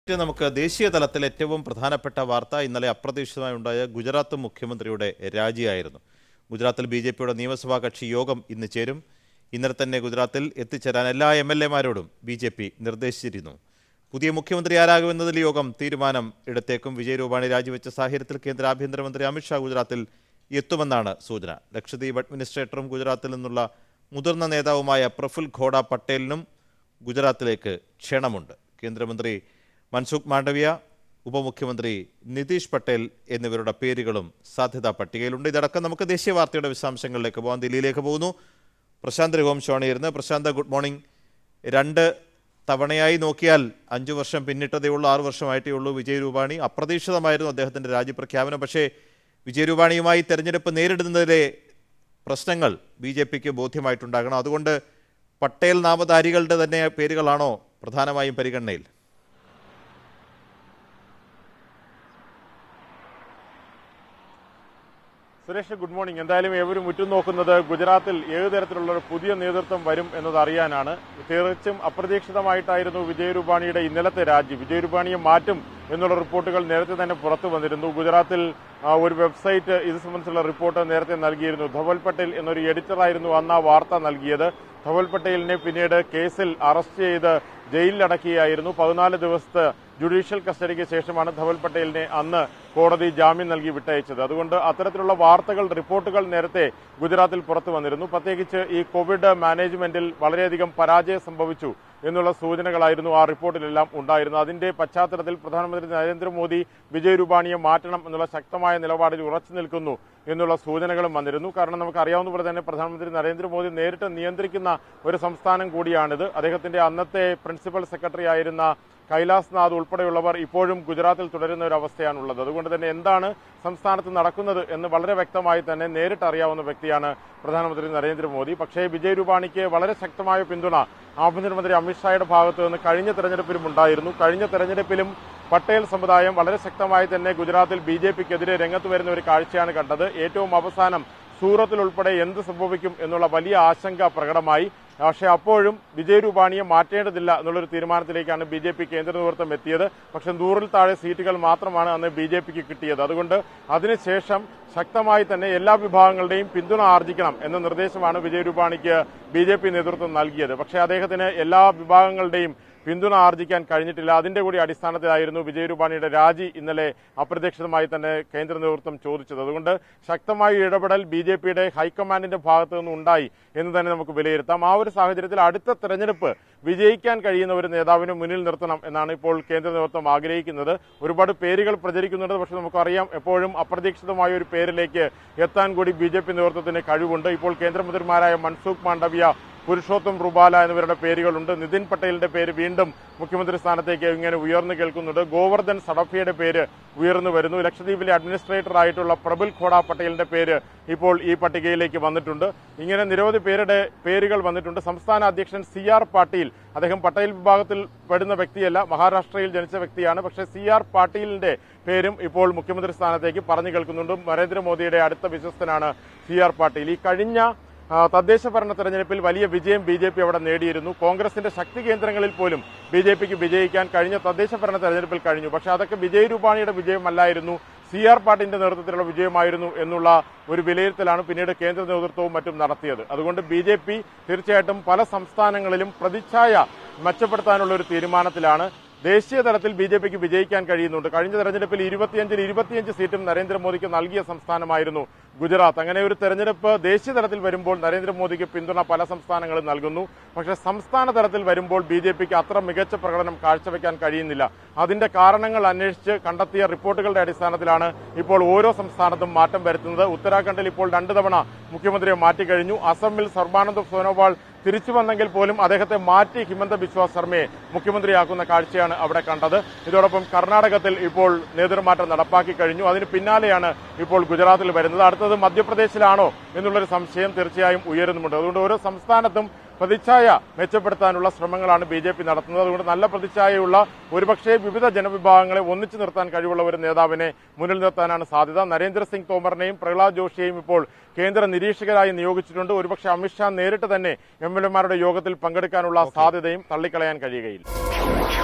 മറ്റ് നമുക്ക് ദേശീയ തലത്തിൽ ഏറ്റവും പ്രധാനപ്പെട്ട വാർത്ത ഇന്നലെ അപ്രതീക്ഷിതമായി ഉണ്ടായ ഗുജറാത്ത് മുഖ്യമന്ത്രിയുടെ രാജിയായിരുന്നു ഗുജറാത്തിൽ ബി ജെ പിയുടെ നിയമസഭാ കക്ഷി യോഗം ഇന്ന് ചേരും ഇന്നലെ തന്നെ ഗുജറാത്തിൽ എത്തിച്ചേരാൻ എല്ലാ എം എൽ എമാരോടും ബി ജെ പി നിർദ്ദേശിച്ചിരുന്നു പുതിയ മുഖ്യമന്ത്രി ആരാകുമെന്നതിൽ യോഗം തീരുമാനം എടുത്തേക്കും വിജയ് രൂപാണി രാജിവെച്ച സാഹചര്യത്തിൽ കേന്ദ്ര ആഭ്യന്തരമന്ത്രി അമിത്ഷാ ഗുജറാത്തിൽ എത്തുമെന്നാണ് സൂചന ലക്ഷദ്വീപ് അഡ്മിനിസ്ട്രേറ്ററും ഗുജറാത്തിൽ നിന്നുള്ള മുതിർന്ന നേതാവുമായ പ്രഫുൽ ഖോഡ പട്ടേലിനും ഗുജറാത്തിലേക്ക് ക്ഷണമുണ്ട് കേന്ദ്രമന്ത്രി മൻസുഖ് മാണ്ഡവ്യ ഉപമുഖ്യമന്ത്രി നിതീഷ് പട്ടേൽ എന്നിവരുടെ പേരുകളും സാധ്യതാ പട്ടികയിലുണ്ട് ഇതടക്കം നമുക്ക് ദേശീയ വാർത്തയുടെ വിശദാംശങ്ങളിലേക്ക് പോകാം ദില്ലിയിലേക്ക് പോകുന്നു പ്രശാന്ത് രഘുവംശമാണ് പ്രശാന്ത് ഗുഡ് മോർണിംഗ് രണ്ട് തവണയായി നോക്കിയാൽ അഞ്ചു വർഷം പിന്നിട്ടതേ ഉള്ളൂ ആറു വർഷമായിട്ടേ ഉള്ളൂ വിജയ് രൂപാണി അപ്രതീക്ഷിതമായിരുന്നു അദ്ദേഹത്തിൻ്റെ രാജ്യപ്രഖ്യാപനം പക്ഷേ വിജയ് രൂപാണിയുമായി തെരഞ്ഞെടുപ്പ് നേരിടുന്നതിലെ പ്രശ്നങ്ങൾ ബി ജെ പിക്ക് ബോധ്യമായിട്ടുണ്ടാകണം അതുകൊണ്ട് പട്ടേൽ നാമധാരികളുടെ തന്നെ പേരുകളാണോ പ്രധാനമായും പരിഗണനയിൽ സുരേഷ് ഗുഡ് മോർണിംഗ് എന്തായാലും ഏവരും ഉറ്റുനോക്കുന്നത് ഗുജറാത്തിൽ ഏത് തരത്തിലുള്ള ഒരു പുതിയ നേതൃത്വം വരും എന്നത് അറിയാനാണ് തീർച്ചും അപ്രതീക്ഷിതമായിട്ടായിരുന്നു വിജയ് രൂപാണിയുടെ ഇന്നലത്തെ രാജി വിജയ് രൂപാണിയെ മാറ്റും എന്നുള്ള റിപ്പോർട്ടുകൾ നേരത്തെ തന്നെ പുറത്തു വന്നിരുന്നു ഗുജറാത്തിൽ ആ, ഒരു വെബ്സൈറ്റ് ഇത് സംബന്ധിച്ചുള്ള റിപ്പോർട്ട് നേരത്തെ നൽകിയിരുന്നു ധവൽ പട്ടേൽ എന്നൊരു എഡിറ്ററായിരുന്നു അന്ന് ആ വാർത്ത നൽകിയത് ധവൽ പട്ടേലിനെ പിന്നീട് കേസിൽ അറസ്റ്റ് ചെയ്ത് ജയിലിലടക്കുകയായിരുന്നു പതിനാല് ദിവസത്തെ ജുഡീഷ്യൽ കസ്റ്റഡിക്ക് ശേഷമാണ് ധവൽ പട്ടേലിനെ അന്ന് കോടതി ജാമ്യം നൽകി വിട്ടയച്ചത് അതുകൊണ്ട് അത്തരത്തിലുള്ള വാർത്തകൾ റിപ്പോർട്ടുകൾ നേരത്തെ ഗുജറാത്തിൽ പുറത്തു വന്നിരുന്നു പ്രത്യേകിച്ച് ഈ കോവിഡ് മാനേജ്മെന്റിൽ വളരെയധികം പരാജയം സംഭവിച്ചു എന്നുള്ള സൂചനകളായിരുന്നു ആ റിപ്പോർട്ടിലെല്ലാം ഉണ്ടായിരുന്നത് അതിന്റെ പശ്ചാത്തലത്തിൽ പ്രധാനമന്ത്രി നരേന്ദ്രമോദി വിജയ് രൂപാണിയെ മാറ്റണം എന്നുള്ള ശക്തമായ നിലപാടിൽ ഉറച്ചു നിൽക്കുന്നു എന്നുള്ള സൂചനകളും വന്നിരുന്നു കാരണം നമുക്ക് അറിയാവുന്ന പോലെ തന്നെ പ്രധാനമന്ത്രി നരേന്ദ്രമോദി നേരിട്ട് നിയന്ത്രിക്കുന്ന ഒരു സംസ്ഥാനം കൂടിയാണിത് അദ്ദേഹത്തിന്റെ അന്നത്തെ പ്രിൻസിപ്പൽ സെക്രട്ടറി ആയിരുന്ന കൈലാസ് നാഥ് ഉൾപ്പെടെയുള്ളവർ ഇപ്പോഴും ഗുജറാത്തിൽ തുടരുന്ന ഒരു അവസ്ഥയാണുള്ളത് അതുകൊണ്ട് തന്നെ എന്താണ് സംസ്ഥാനത്ത് നടക്കുന്നത് എന്ന് വളരെ വ്യക്തമായി തന്നെ നേരിട്ട് അറിയാവുന്ന വ്യക്തിയാണ് പ്രധാനമന്ത്രി നരേന്ദ്രമോദി പക്ഷേ വിജയ് രൂപാണിക്ക് വളരെ ശക്തമായ പിന്തുണ ആഭ്യന്തരമന്ത്രി അമിത്ഷായുടെ ഭാഗത്ത് നിന്ന് കഴിഞ്ഞ തെരഞ്ഞെടുപ്പിലും ഉണ്ടായിരുന്നു കഴിഞ്ഞ തെരഞ്ഞെടുപ്പിലും പട്ടേൽ സമുദായം വളരെ ശക്തമായി തന്നെ ഗുജറാത്തിൽ ബി ജെ പിക്കെതിരെ രംഗത്ത് വരുന്ന ഒരു കാഴ്ചയാണ് കണ്ടത് ഏറ്റവും അവസാനം സൂറത്തിൽ ഉൾപ്പെടെ എന്ത് സംഭവിക്കും എന്നുള്ള വലിയ ആശങ്ക പ്രകടമായി പക്ഷേ അപ്പോഴും വിജയ് രൂപാണിയെ മാറ്റേണ്ടതില്ല എന്നുള്ളൊരു തീരുമാനത്തിലേക്കാണ് ബി ജെ പി കേന്ദ്ര നേതൃത്വം എത്തിയത് പക്ഷേ നൂറിൽ താഴെ സീറ്റുകൾ മാത്രമാണ് അന്ന് ബി ജെ പിക്ക് കിട്ടിയത് അതുകൊണ്ട് അതിനുശേഷം ശക്തമായി തന്നെ എല്ലാ വിഭാഗങ്ങളുടെയും പിന്തുണ ആർജിക്കണം എന്ന നിർദ്ദേശമാണ് വിജയ് രൂപാണിക്ക് ബി ജെ പി നേതൃത്വം നൽകിയത് പക്ഷേ അദ്ദേഹത്തിന് എല്ലാ വിഭാഗങ്ങളുടെയും പിന്തുണ ആർജിക്കാൻ കഴിഞ്ഞിട്ടില്ല അതിന്റെ കൂടി അടിസ്ഥാനത്തിലായിരുന്നു വിജയ് രൂപാണിയുടെ രാജി ഇന്നലെ അപ്രതീക്ഷിതമായി തന്നെ കേന്ദ്ര നേതൃത്വം ചോദിച്ചത് അതുകൊണ്ട് ശക്തമായ ഇടപെടൽ ബി ജെ പിയുടെ ഹൈക്കമാൻഡിന്റെ ഭാഗത്തു നിന്ന് ഉണ്ടായി എന്ന് തന്നെ നമുക്ക് വിലയിരുത്താം ആ ഒരു സാഹചര്യത്തിൽ അടുത്ത തെരഞ്ഞെടുപ്പ് വിജയിക്കാൻ കഴിയുന്ന ഒരു നേതാവിനെ മുന്നിൽ നിർത്തണം എന്നാണ് ഇപ്പോൾ കേന്ദ്ര നേതൃത്വം ആഗ്രഹിക്കുന്നത് ഒരുപാട് പേരുകൾ പ്രചരിക്കുന്നുണ്ട് പക്ഷെ നമുക്കറിയാം എപ്പോഴും അപ്രതീക്ഷിതമായ ഒരു പേരിലേക്ക് എത്താൻ കൂടി ബി ജെ പി നേതൃത്വത്തിന് കഴിവുണ്ട് ഇപ്പോൾ കേന്ദ്രമന്ത്രിമാരായ മൻസുഖ് മാണ്ഡവ്യ പുരുഷോത്തം റുബാല എന്നിവരുടെ പേരുകളുണ്ട് നിതിൻ പട്ടേലിന്റെ പേര് വീണ്ടും മുഖ്യമന്ത്രി സ്ഥാനത്തേക്ക് ഇങ്ങനെ ഉയർന്നു കേൾക്കുന്നുണ്ട് ഗോവർദ്ധൻ സഡഫിയുടെ പേര് ഉയർന്നു വരുന്നു ലക്ഷദ്വീപിലെ അഡ്മിനിസ്ട്രേറ്റർ ആയിട്ടുള്ള പ്രബുൽ ഖോഡ പട്ടേലിന്റെ പേര് ഇപ്പോൾ ഈ പട്ടികയിലേക്ക് വന്നിട്ടുണ്ട് ഇങ്ങനെ നിരവധി പേരുടെ പേരുകൾ വന്നിട്ടുണ്ട് സംസ്ഥാന അധ്യക്ഷൻ സി ആർ പാട്ടീൽ അദ്ദേഹം പട്ടേൽ വിഭാഗത്തിൽ പെടുന്ന വ്യക്തിയല്ല മഹാരാഷ്ട്രയിൽ ജനിച്ച വ്യക്തിയാണ് പക്ഷേ സി ആർ പാട്ടീലിന്റെ പേരും ഇപ്പോൾ മുഖ്യമന്ത്രി സ്ഥാനത്തേക്ക് പറഞ്ഞു കേൾക്കുന്നുണ്ട് നരേന്ദ്രമോദിയുടെ അടുത്ത വിശ്വസ്തനാണ് സി ആർ പാട്ടീൽ ഈ കഴിഞ്ഞ ആ, തദ്ദേശ ഭരണ തെരഞ്ഞെടുപ്പിൽ വലിയ വിജയം ബി ജെ പി അവിടെ നേടിയിരുന്നു കോൺഗ്രസിന്റെ ശക്തി കേന്ദ്രങ്ങളിൽ പോലും ബി ജെ പിക്ക് വിജയിക്കാൻ കഴിഞ്ഞ തദ്ദേശ ഭരണ തെരഞ്ഞെടുപ്പിൽ കഴിഞ്ഞു പക്ഷേ അതൊക്കെ വിജയ് രൂപാണിയുടെ വിജയമല്ലായിരുന്നു സി ആർ പാട്ടിന്റെ നേതൃത്വത്തിലുള്ള വിജയമായിരുന്നു എന്നുള്ള ഒരു വിലയിരുത്തലാണ് പിന്നീട് കേന്ദ്ര നേതൃത്വവും മറ്റും നടത്തിയത് അതുകൊണ്ട് ബി ജെ പി തീർച്ചയായിട്ടും പല സംസ്ഥാനങ്ങളിലും പ്രതിച്ഛായ മെച്ചപ്പെടുത്താനുള്ള ഒരു തീരുമാനത്തിലാണ് ദേശീയ തലത്തിൽ ബി ജെ പിക്ക് വിജയിക്കാൻ കഴിയുന്നുണ്ട് കഴിഞ്ഞ തെരഞ്ഞെടുപ്പിൽ ഇരുപത്തിയഞ്ചിൽ ഇരുപത്തിയഞ്ച് സീറ്റും നരേന്ദ്രമോദിക്ക് നൽകിയ സംസ്ഥാനമായിരുന്നു ഗുജറാത്ത് അങ്ങനെ ഒരു തെരഞ്ഞെടുപ്പ് ദേശീയ തലത്തിൽ വരുമ്പോൾ നരേന്ദ്രമോദിക്ക് പിന്തുണ പല സംസ്ഥാനങ്ങളും നൽകുന്നു പക്ഷേ സംസ്ഥാന തലത്തിൽ വരുമ്പോൾ ബി ജെ പിക്ക് അത്ര മികച്ച പ്രകടനം കാഴ്ചവെക്കാൻ കഴിയുന്നില്ല അതിന്റെ കാരണങ്ങൾ അന്വേഷിച്ച് കണ്ടെത്തിയ റിപ്പോർട്ടുകളുടെ അടിസ്ഥാനത്തിലാണ് ഇപ്പോൾ ഓരോ സംസ്ഥാനത്തും മാറ്റം വരുത്തുന്നത് ഉത്തരാഖണ്ഡിൽ ഇപ്പോൾ രണ്ടു തവണ മുഖ്യമന്ത്രിയെ മാറ്റിക്കഴിഞ്ഞു അസമിൽ സർബാനന്ദ് സോനോവാൾ തിരിച്ചു വന്നെങ്കിൽ പോലും അദ്ദേഹത്തെ മാറ്റി ഹിമന്ത ബിശ്വ ശർമ്മയെ മുഖ്യമന്ത്രിയാക്കുന്ന കാഴ്ചയാണ് അവിടെ കണ്ടത് ഇതോടൊപ്പം കർണാടകത്തിൽ ഇപ്പോൾ നേതൃമാറ്റം നടപ്പാക്കി കഴിഞ്ഞു അതിന് പിന്നാലെയാണ് ഇപ്പോൾ ഗുജറാത്തിൽ വരുന്നത് അടുത്തത് മധ്യപ്രദേശിലാണോ എന്നുള്ളൊരു സംശയം തീർച്ചയായും ഉയരുന്നുമുണ്ട് അതുകൊണ്ട് ഓരോ സംസ്ഥാനത്തും പ്രതിച്ഛായ മെച്ചപ്പെടുത്താനുള്ള ശ്രമങ്ങളാണ് ബി ജെ പി നടത്തുന്നത് അതുകൊണ്ട് നല്ല പ്രതിച്ഛായയുള്ള ഒരുപക്ഷേ വിവിധ ജനവിഭാഗങ്ങളെ ഒന്നിച്ചു നിർത്താൻ കഴിവുള്ള ഒരു നേതാവിനെ മുന്നിൽ നിർത്താനാണ് സാധ്യത നരേന്ദ്രസിംഗ് തോമറിനെയും പ്രഹ്ലാദ് ജോഷിയെയും ഇപ്പോൾ കേന്ദ്ര നിരീക്ഷകരായി നിയോഗിച്ചിട്ടുണ്ട് ഒരുപക്ഷെ അമിത്ഷാ നേരിട്ട് തന്നെ എം എൽ എമാരുടെ യോഗത്തിൽ പങ്കെടുക്കാനുള്ള സാധ്യതയും തള്ളിക്കളയാൻ കഴിയുകയില്ല